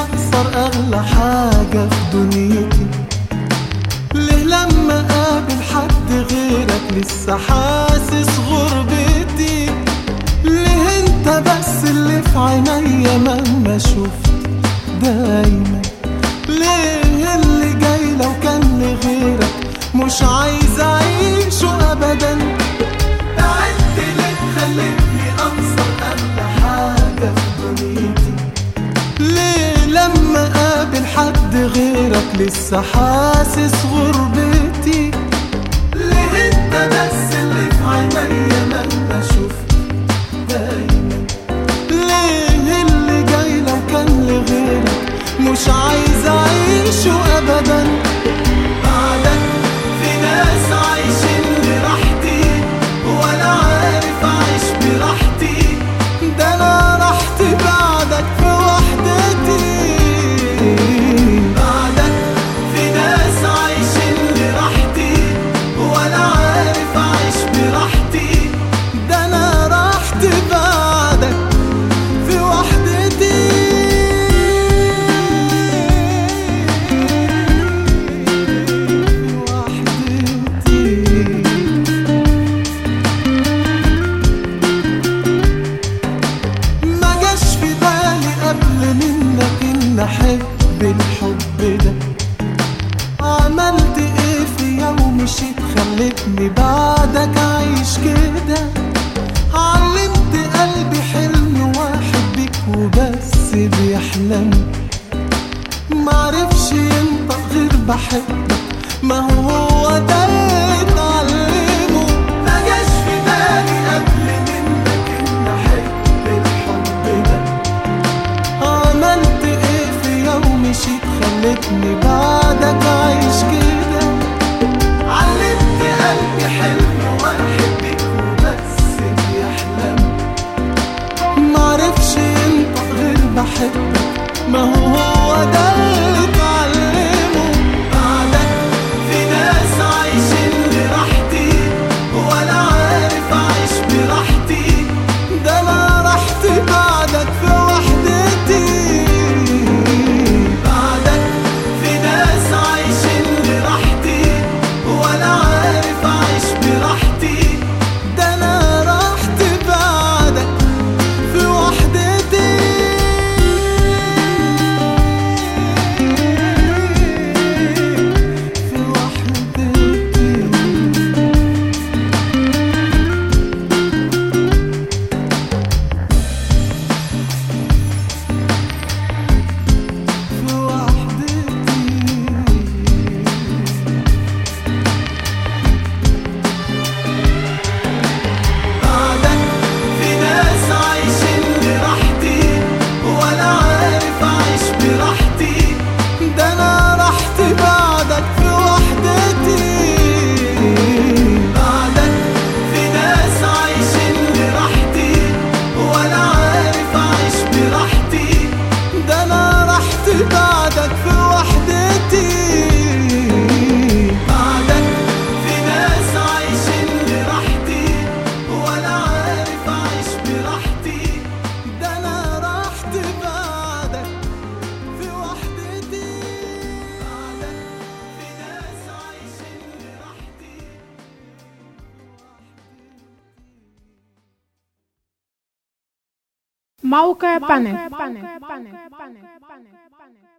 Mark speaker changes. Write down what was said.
Speaker 1: اخسر اغلى حاجة في دنيتي ليه لما اقابل حد غيرك لسه حاسس غربتي ليه انت بس اللي في عينيا مهما شفت دايما ليه اللي جاي لو كان لغيرك مش عايز اعيشه ابدا بعدت ليه خلتني اخسر اغلى حاجة في دنيتي ليه لما اقابل حد غيرك لسه حاسس غربتي ليه انت بس اللي في عينيا مهما شفت دايما ليه اللي جاي لو كان لغيرك مش عايز اعيشه ابدا بعدك في ناس عايشين لراحتي وانا عارف اعيش براحتي ده انا راحتي بعدك في وحدتي بعدك في ناس عايشين لراحتي وانا عارف اعيش براحتي ده انا راحتي بعدك في وحدتي وحدتي ما جاش في بالي قبل منك ان احب الحب ده عملت ايه في يوم مشيت خلتني بعدك اعيش كده علمت قلبي حلم واحد بيك وبس بيحلم معرفش ينطق غير بحبك ما هو هو ده اللي اتعلمه ما جاش في بالي قبل منك ان احب الحب ده عملت ايه في يوم مشيت خلتني بعدك اعيش كده علمت قلبي حلم واحد بيك وبس بيحلم معرفش ينطق غير بحبك ما هو هو ده اللي اتعلمه بعدك في ناس عايشين لراحتي وانا عارف اعيش براحتي ده انا راحتي بعدك في وحدتي بعدك في ناس عايشين لراحتي وانا عارف اعيش براحتي ده انا راحتي بعدك في وحدتي في وحدتي في وحدتي بعدك في ناس عايشين لراحتي وانا عارف اعيش براحتي ده انا راحتي بعدك في وحدتي بعدك في ناس عايشين لراحتي وانا عارف اعيش براحتي ده انا راحتي بعدك في وحدتي بعدك في ناس عايشين لراحتي وانا عارف اعيش براحتي ده انا راحتي بعدك في وحدتي بعدك في ناس عايشين لراحتي
Speaker 2: موقع بانل